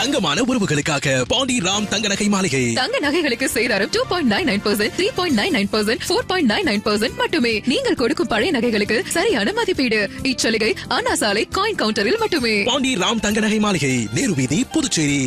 தங்கமான உறவுகளுக்காக பாண்டி ராம் தங்க நகை மாளிகை தங்க நகைகளுக்கு சேதாரம் two point nine nine percent three point nine nine percent four point nine nine percent மட்டுமே நீங்கள் கொடுக்கும் பழைய நகைகளுக்கு சரியான மதிப்பீடு இச்சலுகை அண்ணா சாலை காயின் கவுண்டரில் மட்டுமே பாண்டி ராம் தங்க நகை மாளிகை நேரு வீதி Puducherry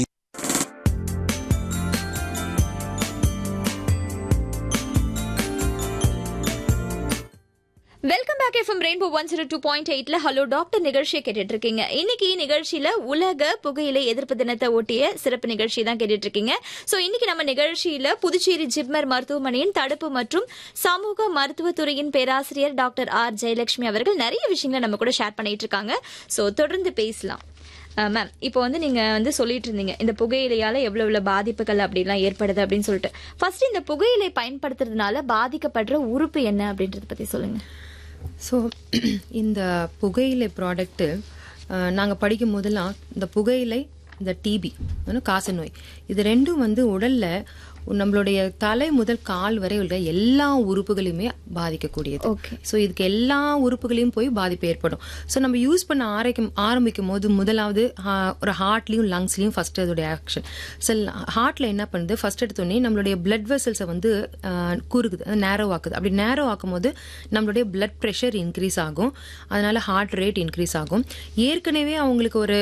welcome back FM rainbow one zero two point எயிட்ல ஹலோ டாக்டர் நிகழ்ச்சியை கேட்டுட்டு இருக்கீங்க இன்னைக்கு நிகழ்ச்சியில உலக புகையிலை எதிர்ப்பு தினத்தை ஒட்டிய சிறப்பு நிகழ்ச்சி தான் கேட்டுட்டு இருக்கீங்க சோ இன்னைக்கு நம்ம நிகழ்ச்சியில புதுச்சேரி ஜிப்மர் மருத்துவமனையின் தடுப்பு மற்றும் சமூக மருத்துவத்துறையின் பேராசிரியர் டாக்டர் ஆர் ஜெயலட்சுமி அவர்கள் நிறைய விஷயங்களை நம்ம கூட ஷேர் பண்ணிட்டு இருக்காங்க சோ தொடர்ந்து பேசலாம் மேம் இப்போ வந்து நீங்க வந்து சொல்லிட்டு இருந்தீங்க இந்த புகையிலையால எவ்வளவு எவ்வளவு பாதிப்புகள் அப்படிலாம் ஏற்படுது அப்படின்னு சொல்லிட்டு ஃபர்ஸ்ட் இந்த புகையிலை பயன்படுத்துறதுனால பாதிக்கப்படுற உறுப்பு என்ன அப்படின்றத பத்தி சொல்லுங்க ஸோ இந்த புகையிலை ப்ராடக்ட்டு நாங்கள் படிக்கும் போதெல்லாம் இந்த புகையிலை இந்த டிபி காச நோய் இது ரெண்டும் வந்து உடல்ல நம்மளுடைய தலை முதல் கால் வரை உள்ள எல்லா உறுப்புகளையுமே பாதிக்கக்கூடியது Okay. ஸோ இதுக்கு எல்லா உறுப்புகளையும் போய் பாதிப்பு ஏற்படும் ஸோ நம்ம யூஸ் பண்ண ஆரம்பிக்கும் ஆரம்பிக்கும் போது முதலாவது ஆ, ஒரு ஹார்ட்லயும் லங்ஸ்லயும் ஃபர்ஸ்ட் அதோடைய ஆக்ஷன் ஸோ ஹார்ட்ல என்ன பண்ணுது ஃபர்ஸ்ட் எடுத்தோடனே நம்மளுடைய பிளட் வெசல்ஸை வந்து ஆ, குறுகுது அது நேரோ ஆக்குது அப்படி நேரோ ஆக்கும் போது நம்மளுடைய பிளட் ப்ரெஷர் இன்க்ரீஸ் ஆகும் அதனால ஹார்ட் ரேட் இன்க்ரீஸ் ஆகும் ஏற்கனவே அவங்களுக்கு ஒரு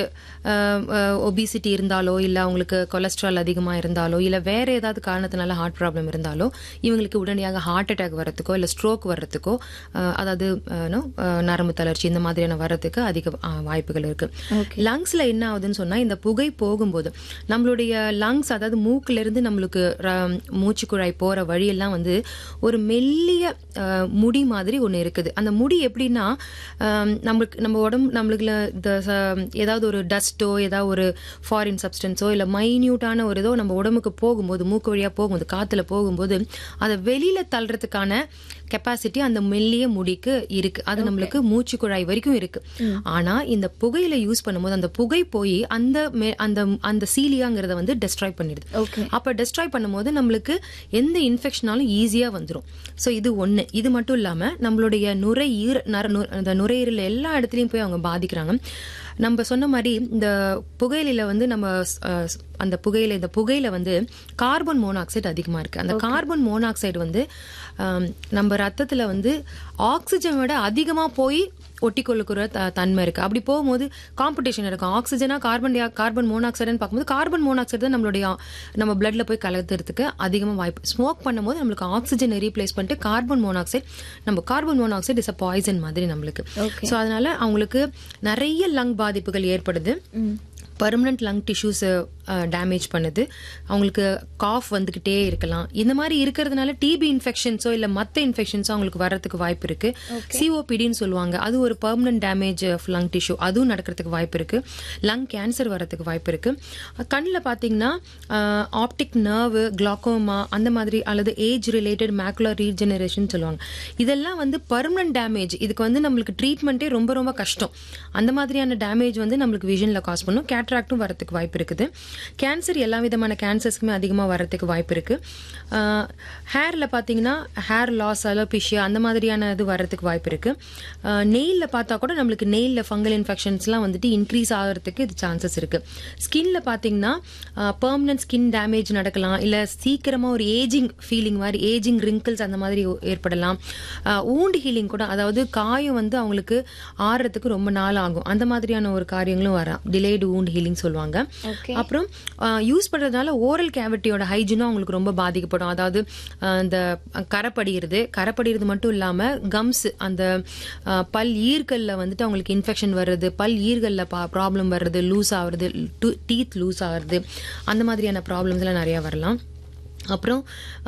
ஒபிசிட்டி இருந்தாலோ இல்லை அவங்களுக்கு கொலஸ்ட்ரால் அதிகமாக இருந்தாலோ இல்லை வேற ஏதாவது காரணத்தினால ஹார்ட் ப்ராப்ளம் இருந்தாலோ இவங்களுக்கு உடனடியாக ஹார்ட் அட்டாக் வர்றதுக்கோ இல்லை ஸ்ட்ரோக் வர்றதுக்கோ அஹ், அதாவது அஹ், no, அஹ், நரம்பு தளர்ச்சி இந்த மாதிரியான வர்றதுக்கு அதிக அஹ், வாய்ப்புகள் இருக்கு லங்ஸ்ல என்ன ஆகுதுன்னு சொன்னா இந்த புகை போகும்போது நம்மளுடைய லங்ஸ் அதாவது மூக்குல இருந்து நம்மளுக்கு ர- மூச்சு குழாய் போற வழியெல்லாம் வந்து ஒரு மெல்லிய அஹ், முடி மாதிரி ஒன்று இருக்குது அந்த முடி எப்படின்னா அஹ், நம்மளுக்கு நம்ம உடம்பு நம்மளுக்கு இந்த ச- ஏதாவது ஒரு டஸ்ட்டோ ஏதாவது ஒரு ஃபாரின் சப்ஸ்டன்ஸோ இல்லை மைன்யூட்டான ஒரு ஏதோ நம்ம உடம்புக்கு போகும்போது மூக்கு வழியா போகும்போது காத்துல போகும்போது அதை வெளியில தள்ளுறதுக்கான கெப்பாசிட்டி அந்த மெல்லிய முடிக்கு இருக்கு அது நம்மளுக்கு மூச்சு குழாய் வரைக்கும் இருக்கு ஆனா இந்த புகையில யூஸ் பண்ணும்போது அந்த புகை போய் அந்த மே- அந்த அந்த சீலியாங்கிறத வந்து டெஸ்ட்ராய் பண்ணிடுது Okay. அப்ப டெஸ்ட்ராய் பண்ணும்போது நம்மளுக்கு எந்த இன்ஃபெக்ஷனாலும் ஈஸியா வந்துரும் சோ இது ஒண்ணு இது மட்டும் இல்லாம நம்மளுடைய நுரையீர நர நு- அந்த நுரையீரல் எல்லா இடத்துலயும் போய் அவங்க பாதிக்கிறாங்க நம்ம சொன்ன மாதிரி இந்த புகையில வந்து நம்ம அஹ், அந்த புகையில இந்த புகையில வந்து கார்பன் மோனாக்சைடு அதிகமா இருக்கு அந்த கார்பன் மோனாக்சைடு வந்து ஆம், நம்ம ரத்தத்துல வந்து ஆக்சிஜன் விட அதிகமா போய் ஒட்டி கொள்ளுக்கிற த- தன்மை இருக்கு அப்படி போகும்போது காம்படிஷன் இருக்கும் ஆக்சிஜனா கார்பன் டை கார்பன் மோனாக்சைடுன்னு பார்க்கும்போது கார்பன் மோனாக்சைடு தான் நம்மளுடைய நம்ம பிளட்ல போய் கலக்கிறதுக்கு அதிகமா வாய்ப்பு ஸ்மோக் பண்ணும்போது நம்மளுக்கு ஆக்சிஜனை ரீப்ளேஸ் பண்ணிட்டு கார்பன் மோனாக்சைடு நம்ம carbon monoxide is a poison மாதிரி நம்மளுக்கு ஸோ அதனால அவங்களுக்கு நிறைய லங் பாதிப்புகள் ஏற்படுது பர்மனன்ட் லங் டிஷ்யூஸ் டேமேஜ் பண்ணுது அவங்களுக்கு காஃப் வந்துகிட்டே இருக்கலாம் இந்த மாதிரி இருக்கிறதுனால டிபி இன்ஃபெக்ஷன்ஸோ இல்ல மத்த இன்ஃபெக்ஷன்ஸோ அவங்களுக்கு வர்றதுக்கு வாய்ப்பு இருக்கு சிஓபிடின்னு சொல்லுவாங்க அது ஒரு permanent damage of lung tissue அதுவும் நடக்கிறதுக்கு வாய்ப்பு இருக்கு லங் கேன்சர் வர்றதுக்கு வாய்ப்பு இருக்கு கண்ணில் பார்த்தீங்கன்னா ஆப்டிக் நர்வ் கிளாக்கோமா அந்த மாதிரி அல்லது ஏஜ் ரிலேட்டட் மேக்குலர் ரீஜெனரேஷன் சொல்லுவாங்க இதெல்லாம் வந்து பர்மனன்ட் டேமேஜ் இதுக்கு வந்து நம்மளுக்கு ட்ரீட்மெண்ட்டே ரொம்ப ரொம்ப கஷ்டம் அந்த மாதிரியான டேமேஜ் வந்து நம்மளுக்கு விஷனில் காஸ் பண்ணும் கேட்ராக்டும் வரதுக்கு வாய்ப்பு இருக்குது கேன்சர் எல்லா விதமான கேன்சர்ஸ்க்குமே அதிகமாக வரதுக்கு வாய்ப்பு இருக்கு ஹேரில் பார்த்தீங்கன்னா ஹேர் லாஸ் அலோபிஷியா அந்த மாதிரியான இது வரதுக்கு வாய்ப்பு இருக்கு நெயிலில் பார்த்தா கூட நம்மளுக்கு நெயிலில் ஃபங்கல் இன்ஃபெக்ஷன்ஸ்லாம் வந்துட்டு இன்க்ரீஸ் ஆகிறதுக்கு இது சான்சஸ் இருக்கு ஸ்கின்ல பார்த்தீங்கன்னா பெர்மனன்ட் ஸ்கின் டேமேஜ் நடக்கலாம் இல்லை சீக்கிரமாக ஒரு ஏஜிங் ஃபீலிங் மாதிரி ஏஜிங் ரிங்கிள்ஸ் அந்த மாதிரி ஏற்படலாம் ஊண்டு ஹீலிங் கூட அதாவது காயம் வந்து அவங்களுக்கு ஆறுறதுக்கு ரொம்ப நாள் ஆகும் அந்த மாதிரியான ஒரு காரியங்களும் வர டிலேடு ஊண்ட் ஹீலிங் சொல்லுவாங்க அப்புறம் யூஸ் பண்றதுனால ஓரல் கேவிட்டியோட ஹைஜீனும் அவங்களுக்கு ரொம்ப பாதிக்கப்படும் அதாவது அஹ், இந்த கரைப்படுகிறது கரைப்படுகிறது மட்டும் இல்லாம கம்ஸ் அந்த அஹ், பல் ஈர்கள்ல வந்துட்டு அவங்களுக்கு இன்ஃபெக்ஷன் வர்றது பல் ஈர்கள்ல ப்ராப்ளம் வர்றது லூஸ் ஆகுறது டீத் லூஸ் ஆகுறது அந்த மாதிரியான ப்ராப்ளம்ஸ் எல்லாம் நிறைய வரலாம் அப்புறம்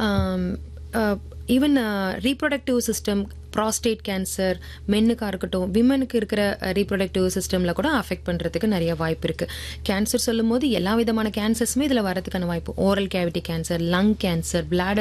even reproductive system prostate cancer மென்னுக்கா இருக்கட்டும் விமனுக்கு இருக்கிற ரீப்ரொடக்டிவ் சிஸ்டம்ல கூட அஃபெக்ட் பண்றதுக்கு நிறைய வாய்ப்பு இருக்கு கேன்சர் சொல்லும் போது எல்லா விதமான கேன்சர்ஸுமே இதுல வரதுக்கான வாய்ப்பு oral cavity cancer lung cancer bladder